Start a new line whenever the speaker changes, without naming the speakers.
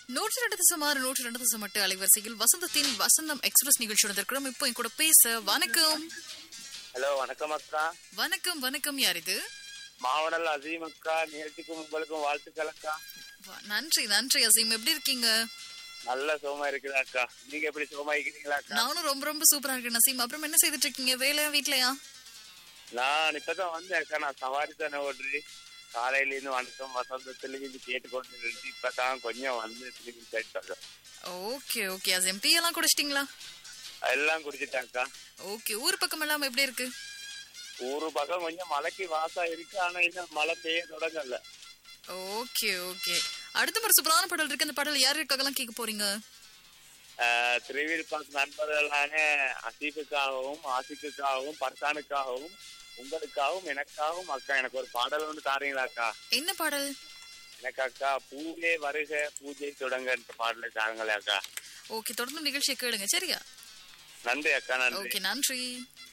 நூற்றி ரெண்டு சுமார் நூற்றி ரெண்டு தசம் எட்டு அலைவரிசையில் வசந்தத்தின் வசந்தம் எக்ஸ்பிரஸ் நிகழ்ச்சியோட இருக்கிறோம் இப்போ என் கூட பேச வணக்கம்
ஹலோ வணக்கம் அக்கா
வணக்கம் வணக்கம் யார் இது
மாவனல் அசீம் அக்கா நிகழ்ச்சிக்கும் உங்களுக்கும் வாழ்த்துக்கள் அக்கா
வ- நன்றி நன்றி அசீம் எப்படி இருக்கீங்க
நல்ல சுகமா இருக்குது அக்கா நீங்க எப்படி சுகமா இருக்கிறீங்களா அக்கா
நானும் ரொம்ப ரொம்ப சூப்பரா இருக்கேன் நசீம் அப்புறம் என்ன செய்துட்டு இருக்கீங்க வேலையா வீட்லயா
நான் இப்பதான் வந்தேன் அக்கா நான் சவாரி தானே ஓடுறி காலையில இருந்து வணக்கம் வசந்தத்துல இருந்து கேட்டுக்கொண்டு இருந்து இப்பதான் கொஞ்சம் வந்து திரும்பி கேட்டாங்க
ஓகே ஓகே அசீம் டீ எல்லாம் குடிச்சிட்டீங்களா
எல்லாம் குடிச்சிட்டேன் அக்கா
ஓகே ஊர் பக்கம் எல்லாம் எப்படி இருக்கு
ஒரு பக்கம் கொஞ்சம் மழைக்கு வாசா இருக்கு ஆனா இன்னும் மழை பெய்ய தொடங்கல
ஓகே ஓகே அடுத்த ஒரு சூப்பரான பாடல் இருக்கு அந்த பாடல் யாருக்காகலாம் கேட்க போறீங்க
ஆஹ், திருவிழ் பாஸ் நண்பர்களான அசீஃபுக்காகவும் ஆசிஃபுக்காகவும் பர்சானுக்காகவும் உங்களுக்காகவும் எனக்காகவும் அக்கா எனக்கு ஒரு பாடல் ஒன்று தாரீங்களா அக்கா
என்ன பாடல்
எனக்கு அக்கா பூவே வருக பூஜை தொடங்கன்ற பாடலை தாருங்களே அக்கா
ஓகே தொடர்ந்து நிகழ்ச்சியை கேளுங்க சரியா
நன்றி அக்கா நன்றி
ஓகே நன்றி